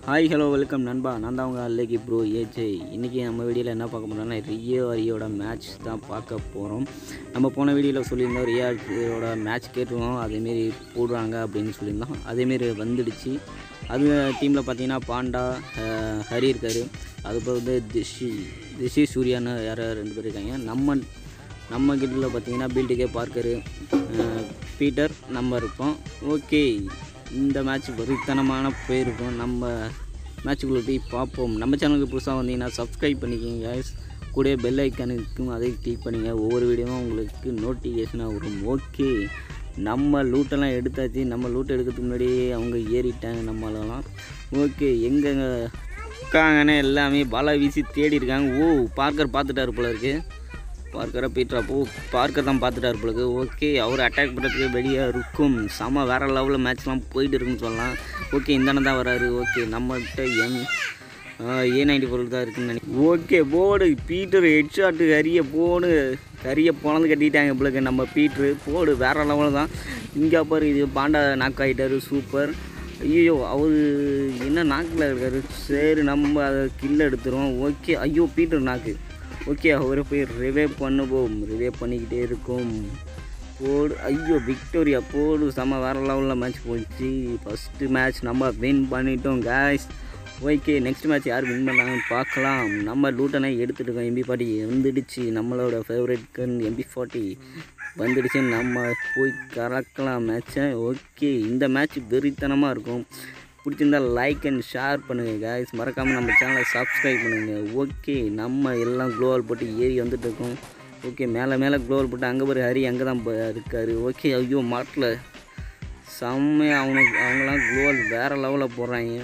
hi hello welcome நண்பா நான் தான் உங்கள் அல்லகி ப்ரோ ஏஜே இன்றைக்கி நம்ம வீடியோவில் என்ன பார்க்க போகிறோம்னா ரியோ அரியோட மேட்ச் தான் பார்க்க போகிறோம் நம்ம போன வீடியோவில் சொல்லியிருந்தோம் ரியோட மேட்ச் கேட்டுருவோம் அதேமாரி போடுறாங்க அப்படின்னு சொல்லியிருந்தோம் அதேமாரி வந்துடுச்சு அது டீமில் பார்த்தீங்கன்னா பாண்டா அஹ், ஹரி இருக்கார் அதுக்கப்புறம் வந்து திஷி திஷி சூர்யான்னு யாரோ ரெண்டு பேர் இருக்காங்க நம்ம நம்ம கிட்டில் பார்த்தீங்கன்னா பீல்டுக்கே பார்க்கரு அஹ், பீட்டர் நம்ம இருப்போம் ஓகே இந்த மேட்ச் வெறித்தனமான போயிருக்கும் நம்ம மேட்ச்சுக்குள்ளே போய் பார்ப்போம் நம்ம சேனலுக்கு புதுசாக வந்தீங்கன்னா சப்ஸ்கிரைப் பண்ணிக்கோங்க guys கூட பெல் ஐக்கானுக்கும் அதை கிளிக் பண்ணுங்க ஒவ்வொரு வீடியோவும் உங்களுக்கு நோட்டிஃபிகேஷனாக வரும் ஓகே நம்ம லூட்டெல்லாம் எடுத்தாச்சு நம்ம லூட் எடுக்கிறதுக்கு முன்னாடி அவங்க ஏறிட்டாங்க நம்மளெல்லாம் ஓகே எங்கே இருக்காங்கன்னு எல்லாமே பல வீசி தேடி இருக்காங்க ஓ பார்க்கர் பார்த்துட்டாரு போல இருக்கு பார்க்கரை பீட்ரா போ பார்க்கர் தான் பார்த்துட்டாரு போல இருக்கு ஓகே அவர் அட்டாக் பண்ணுறதுக்கு வெளியாக இருக்கும் செம வேறு லெவலில் மேட்ச்லாம் போயிட்டு இருக்குன்னு சொல்லலாம் ஓகே இந்த அண்ணன் தான் வராரு ஓகே நம்மகிட்ட எம் ஏ நைன்டி ஃபோர் தான் இருக்குன்னு நினைக்கிறேன் ஓகே போடு பீட்டர் ஹெட்ஷாட்டு கரிய போடு கரிய பொழந்து கட்டிட்டாங்க பிள்ளைக்கு நம்ம பீட்ரு போடு வேறு லெவலில் தான் இங்கே பாரு இது பாண்டா நாக் ஆகிட்டாரு சூப்பர் ஐயோ அவர் என்ன நாக்கில் இருக்காரு சரி நம்ம அதை கில்ல எடுத்துருவோம் ஓகே ஐயோ பீட்டர் நாக்கு ஓகே அவரை போய் ரிவே பண்ணுவோம் ரிவே பண்ணிக்கிட்டே இருக்கும் போடு ஐயோ விக்டோரியா போடு செம்ம வேறு லெவலில் மேட்ச் போச்சு ஃபஸ்ட்டு மேட்ச் நம்ம வின் பண்ணிட்டோம் கேஸ் ஓகே நெக்ஸ்ட் மேட்ச் யார் வின் பண்ணாங்கன்னு பார்க்கலாம் நம்ம லூட்டனை எடுத்துகிட்டு இருக்கோம் எம்பி ஃபார்ட்டி வந்துடுச்சு நம்மளோட ஃபேவரட் கன் எம்பி ஃபார்ட்டி வந்துடுச்சு நம்ம போய் கறக்கலாம் மேட்ச்சை ஓகே இந்த மேட்ச் வெறித்தனமாக இருக்கும் பிடிச்சிருந்தா லைக் அண்ட் ஷேர் பண்ணுங்கள் guys மறக்காமல் நம்ம சேனலை சப்ஸ்கிரைப் பண்ணுங்கள் ஓகே நம்ம எல்லாம் க்ளோவல் போட்டு ஏறி வந்துட்டு இருக்கோம் ஓகே மேலே மேலே க்ளோவல் போட்டு அங்கே போய் ஹரி அங்கே தான் ப- இருக்காரு ஓகே ஐயோ மாட்டில் செம்மையாக அவனுக்கு அவங்களாம் க்ளோவல் வேறு லெவலில் போடுறாங்க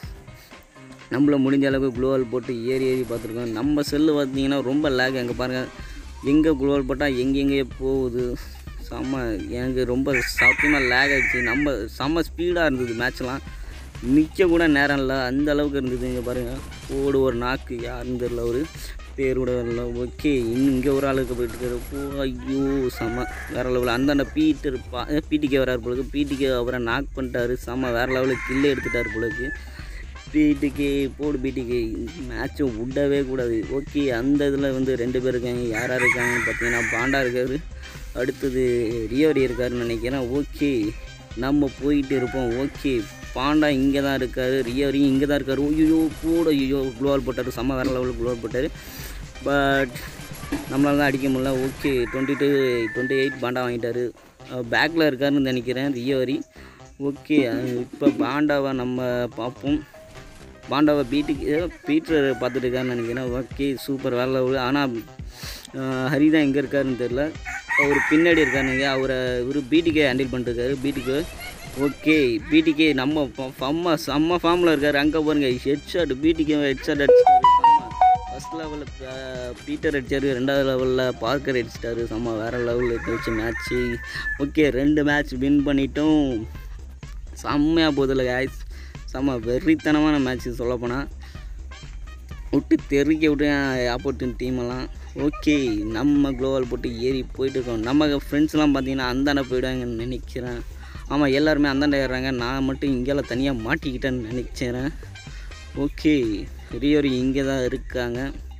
நம்மள முடிஞ்ச அளவுக்கு க்ளோவல் போட்டு ஏறி ஏறி பார்த்துருக்கோம் நம்ம செல்லு பார்த்தீங்கன்னா ரொம்ப லேக் அங்கே பாருங்கள் எங்கே க்ளோவல் போட்டால் எங்கெங்கேயோ போகுது செம்ம எனக்கு ரொம்ப சத்தியமாக லேக் ஆகிடுச்சு நம்ம செம்ம ஸ்பீடாக இருந்தது மேட்ச்லாம் நிற்க கூட நேரம் இல்லை அந்த அளவுக்கு இருந்தது இங்கே பாருங்கள் ஓடு ஒரு நாக்கு யாருன்னு தெரியல ஒரு பேர் கூட இல்லை ஓகே இன்னும் இங்கே ஒரு ஆளுக்கு போயிட்டு இருக்காரு ஓ ஐயோ செம்ம வேறு லெவலில் அந்தாண்ட பீட்டர் பா பீட்டிக்கே வராரு பொழுது பீட்டிக்கே அவரை நாக் பண்ணிட்டாரு செம்ம வேறு லெவலில் கில்லே எடுத்துட்டார் பொழுது பீட்டிக்கு போடு பீட்டிக்கு மேட்ச்சை விடவே கூடாது ஓகே அந்த இதில் வந்து ரெண்டு பேர் இருக்காங்க யார் யார் இருக்காங்கன்னு பார்த்தீங்கன்னா பாண்டா இருக்கார் அடுத்தது ரியோரி இருக்காருன்னு நினைக்கிறேன் ஓகே நம்ம போயிட்டு இருப்போம் ஓகே பாண்டா இங்கே தான் இருக்கார் ரியோரியும் இங்கே தான் இருக்கார் ஐயோ கூட ஐயோ குளோவல் போட்டார் செம்ம வேறு லெவலில் குளோவல் போட்டார் பட் நம்மளால தான் அடிக்க முடியல okay twenty two twenty eight Panda வாங்கிட்டாரு பேக்கில் இருக்காருன்னு நினைக்கிறேன் ரியோரி ஓகே இப்போ பாண்டாவை நம்ம பார்ப்போம் பாண்டாவை பீட்டுக்கு ஏதோ பீட்டர் பார்த்துட்டு இருக்காருன்னு நினைக்கிறேன் ஓகே சூப்பர் வேலை ஆனால் ஹரி தான் எங்கே இருக்காருன்னு தெரில அவர் பின்னாடி இருக்காருங்க அவரை இவர் பீட்டிக்கே ஹேண்டில் பண்ணிருக்காரு பீட்டிக்கு ஓகே பீட்டிக்கே நம்ம செம்ம செம்ம ஃபார்மில் இருக்கார் அங்கே பாருங்க ஹெட் ஷாட் பீட்டிக்கு ஹெட் ஷாட் அடிச்சிட்டாரு ஃபஸ்ட் லெவலில் பீட்டர் அடிச்சாரு ரெண்டாவது லெவலில் பார்க்கர் அடிச்சிட்டாரு செம்ம வேறு லெவலில் இருந்துச்சு மேட்ச்சு ஓகே ரெண்டு மேட்ச் வின் பண்ணிட்டோம் செம்மையாக போதில்ல guys செம்ம வெறித்தனமான மேட்ச் சொல்லப்போனால் விட்டு தெறிக்க விட்டு ஆப்போர்ச்சுன் டீமெல்லாம் ஓகே நம்ம குளோவல் போட்டு ஏறி போயிட்டு இருக்கோம் நம்ம ஃப்ரெண்ட்ஸ்லாம் பார்த்தீங்கன்னா அந்தாண்ட போயிடுவாங்கன்னு நினைக்கிறேன் ஆமாம் எல்லாருமே அந்தாண்ட ஏறுறாங்க நான் மட்டும் இங்கெல்லாம் தனியாக மாட்டிக்கிட்டேன்னு நினைக்கிறேன் ஓகே ரியோரி இங்கே தான் இருக்காங்க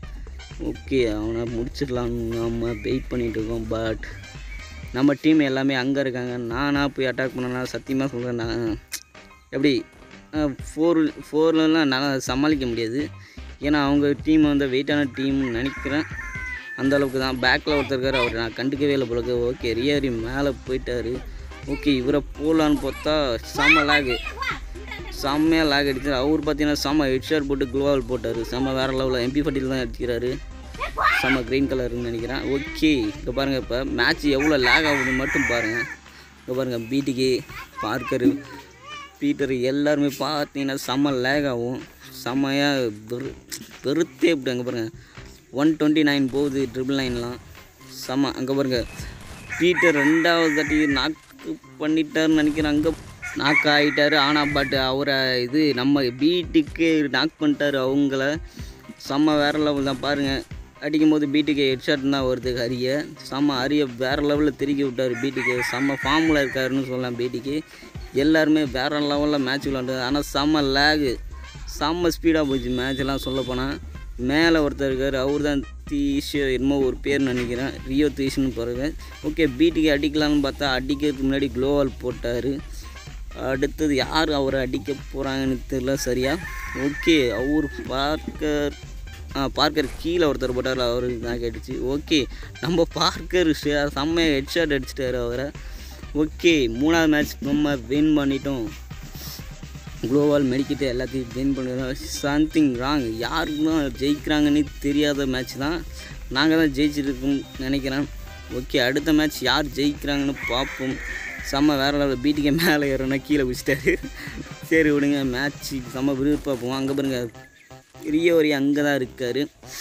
ஓகே அவனை முடிச்சிடலாம் நம்ம வெயிட் பண்ணிட்டு இருக்கோம் பட் நம்ம டீம் எல்லாமே அங்கே இருக்காங்க நானாக போய் அட்டாக் பண்ணனா சத்தியமாக சொல்கிறேன் நான் எப்படி ஃபோர் ஃபோர்லலாம் நான் சமாளிக்க முடியாது ஏன்னா அவங்க டீம் வந்து வெயிட்டான டீம்னு நினைக்கிறேன் அந்த அளவுக்கு தான் பேக்கில் ஒருத்தர் இருக்காரு அவர் நான் கண்டுக்கவே இல்லை போலக்கு ஓகே ரியாரி மேலே போயிட்டாரு ஓகே இவரை போகலான்னு பார்த்தா செம்ம லாகு செம்மையாக லாக் அடிச்சு அவர் பார்த்தீங்கன்னா செம்ம ஹெட்ஷாட் போட்டு க்ளோவால் போட்டார் செம்ம வேறு லெவலில் எம்பி ஃபட்டில் தான் அடிக்கிறாரு செம்ம க்ரீன் கலர்னு நினைக்கிறேன் ஓகே இங்கே பாருங்கள் இப்போ மேட்ச் எவ்வளோ லேக் ஆகுதுன்னு மட்டும் பாருங்கள் இங்கே பாருங்கள் பீட்டிக்கு பார்க்கரு பீட்டர் எல்லாருமே பார்த்தீங்கன்னா செம்ம லேக் ஆகும் செம்மையாக வெறு வெறுத்தே இப்படி அங்கே பாருங்கள் ஒன் டுவெண்ட்டி நைன் போகுது ட்ரிபிள் நைன்லாம் செம்ம அங்கே பாருங்கள் பீட்டர் ரெண்டாவது தாட்டி நாக்கு பண்ணிட்டாருன்னு நினைக்கிறேன் அங்கே நாக் ஆகிட்டாரு ஆனால் பட் அவரை இது நம்ம பீட்டுக்கு நாக் பண்ணிட்டாரு அவங்கள செம்ம வேறு லெவல் தான் பாருங்கள் அடிக்கும் போது பீட்டுக்கு ஹெட்ஷாட் தான் வருது ஹரிய செம்ம ஹரிய வேறு லெவலில் திருக்கி விட்டார் பீட்டுக்கு செம்ம ஃபார்மில் இருக்காருன்னு சொல்லலாம் பீட்டுக்கு எல்லாருமே வேறு லெவலில் மேட்ச் விளாண்டு ஆனால் செம்ம லேகு செம்ம ஸ்பீடாக போச்சு மேட்ச்லாம் சொல்ல போனால் மேலே ஒருத்தர் இருக்கார் அவர் தான் தீஷ் என்னமோ ஒரு பேர் நினைக்கிறேன் ரியோ தீஷ்னு போகிறவர் ஓகே பீட்டுக்கு அடிக்கலான்னு பார்த்தா அடிக்கிறதுக்கு முன்னாடி க்ளோவால் போட்டார் அடுத்தது யார் அவரை அடிக்க போகிறாங்கன்னு தெரியல சரியா ஓகே அவர் பார்க்கர் ஆ பார்க்கர் கீழே ஒருத்தர் போட்டார் அவருக்கு தான் கேட்டுச்சு ஓகே நம்ம பார்க்கர் ஷே- செம்மையாக ஹெட்ஷாட் அடிச்சிட்டாரு அவரை ஓகே மூணாவது மேட்ச் நம்ம வின் பண்ணிட்டோம் குளோவால் மெடிக்கிட்டு எல்லாத்தையும் வின் பண்ணிடுறோம் சம்திங் ராங் யாருக்கு தான் ஜெயிக்கிறாங்கன்னு தெரியாத மேட்ச் தான் நாங்கள் தான் ஜெயிச்சிருக்கோம் நினைக்கிறேன் ஓகே அடுத்த மேட்ச் யார் ஜெயிக்கிறாங்கன்னு பார்ப்போம் செம்ம வேறு லெவலில் பீட்டிக்கு மேலே ஏறணும்னா கீழே பிடிச்சிட்டாரு சரி விடுங்க மேட்ச்சு செம்ம விருப்பம் போவோம் அங்கே பாருங்க ரியோ வரி அங்கே தான் இருக்கார்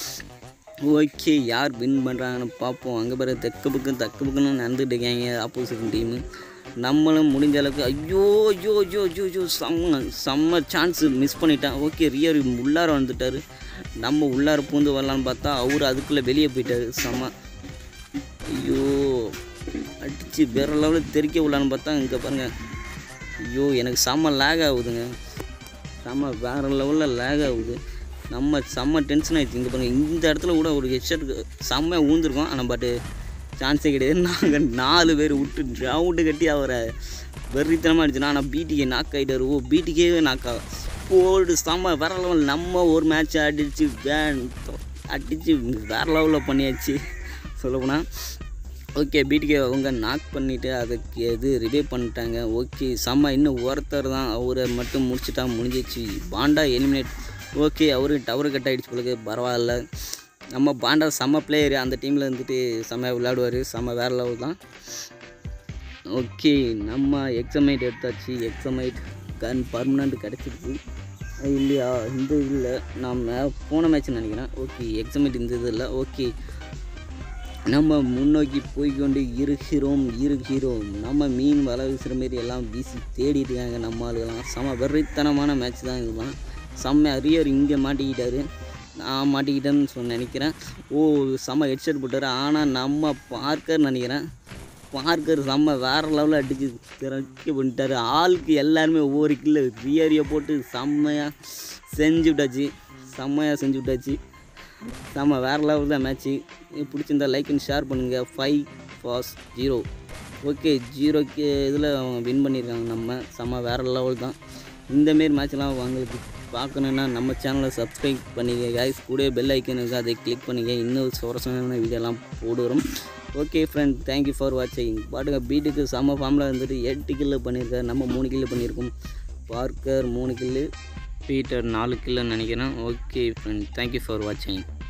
ஓகே யார் வின் பண்ணுறாங்கன்னு பார்ப்போம் அங்கே பாரு தெற்கு பக்கம் தக்கு பக்கம்னு நடந்துட்டு இருக்காங்க ஆப்போசிட் டீமு நம்மளும் முடிஞ்ச அளவுக்கு ஐயோ ஐயோ ஐயோ ஐயோ ஐயோ செம்ம செம்ம சான்ஸ் மிஸ் பண்ணிட்டேன் ஓகே ரியர் உள்ளார வந்துட்டார் நம்ம உள்ளார பூந்து வரலான்னு பார்த்தா அவர் அதுக்குள்ளே வெளியே போயிட்டாரு செம்ம ஐயோ அடித்து வேற லெவலில் தெறிக்க விடலான்னு பார்த்தா இங்கே பாருங்கள் ஐயோ எனக்கு செம்ம லேக் ஆகுதுங்க செம்ம வேறு லெவலில் லேக் ஆகுது நம்ம செம்ம டென்ஷன் ஆயிடுச்சு இங்கே பாருங்கள் இந்த இடத்துல கூட ஒரு ஹெட்ஷெட் செம்மையாக ஊந்துருக்கோம் ஆனால் பட்டு சான்ஸே கிடையாது நாங்கள் நாலு பேர் விட்டு ரவுண்டு கட்டி அவரை வெறித்தனமாக அடிச்சோம் ஆனால் பிடிகே நாக் ஆகிட்டார் ஓ பிடிகேவே நாக்கா போல்டு செம்ம வேற லெவல் நம்ம ஒரு மேட்ச் அடித்து வேன் அடித்து வேற லெவலில் பண்ணியாச்சு சொல்லப்போனால் ஓகே பிடிகே அவங்க நாக் பண்ணிவிட்டு அதுக்கு இது ரிவே பண்ணிட்டாங்க ஓகே செம்ம இன்னும் ஒருத்தர் தான் அவரை மட்டும் முடிச்சுட்டா முடிஞ்சிச்சு பாண்டா எலிமினேட் ஓகே அவரு டவர் கட் ஆகிடுச்சு பிறகு பரவாயில்ல நம்ம பாண்டா செம்ம பிளேயர் அந்த டீமில் இருந்துட்டு செம்மையாக விளையாடுவார் செம்ம வேறு லெவல் தான் ஓகே நம்ம எக்ஸமைட் எடுத்தாச்சு எக்ஸமைட் கன் பர்மனண்ட் கிடச்சிருக்கு இல்லையா இந்த இல்லை நம்ம போன மேட்ச் நினைக்கிறேன் ஓகே எக்ஸமைட் இந்த இது இல்லை ஓகே நம்ம முன்னோக்கி போய்க்கொண்டு இருக்கிறோம் இருக்கிறோம் நம்ம மீன் வலை வீசுகிற மாரி எல்லாம் வீசி தேடிட்டு இருக்காங்க நம்ம ஆளுகெல்லாம் செம வெறித்தனமான மேட்ச் தான் இதுதான் செம்ம அரியர் இங்கே மாட்டிக்கிட்டாரு நான் மாட்டிக்கிட்டேன்னு சொல்லி நினைக்கிறேன் ஓ செம்ம ஹெட்செட் போட்டார் ஆனால் நம்ம பார்க்கர் நினைக்கிறேன் பார்க்கர் செம்ம வேறு லெவலில் அடிச்சு திறக்க பண்ணிட்டாரு ஆளுக்கு எல்லாருமே ஒவ்வொரு கிலோ ரியரியை போட்டு செம்மையாக செஞ்சு விட்டாச்சு செம்மையாக செஞ்சு விட்டாச்சு செம்ம வேறு லெவல் தான் மேட்ச்சு பிடிச்சிருந்தா லைக் அண்ட் ஷேர் பண்ணுங்கள் ஃபைவ் ஃபாஸ் ஜீரோ ஓகே ஜீரோக்கு இதில் வின் பண்ணியிருக்காங்க நம்ம செம்ம வேறு லெவல் தான் இந்தமாரி மேட்ச்லாம் உங்களுக்கு பார்க்கணுன்னா நம்ம சேனலை சப்ஸ்கிரைப் பண்ணிக்க guys கூட பெல் ஐக்கன் இருக்குது அதை கிளிக் பண்ணிக்க இன்னும் சுவரசமான வீடியோலாம் போடுறோம் ஓகே ஃப்ரெண்ட் தேங்க்யூ ஃபார் வாட்சிங் பாட்டுங்க பீட்டுக்கு செம்ம ஃபார்மில் வந்துட்டு எட்டு கில்லு பண்ணியிருக்காரு நம்ம மூணு கில்லு பண்ணியிருக்கோம் பார்க்கர் மூணு கில்லு பீட்டர் நாலு கில்லுன்னு நினைக்கிறேன் ஓகே ஃப்ரெண்ட் தேங்க்யூ ஃபார் வாட்சிங்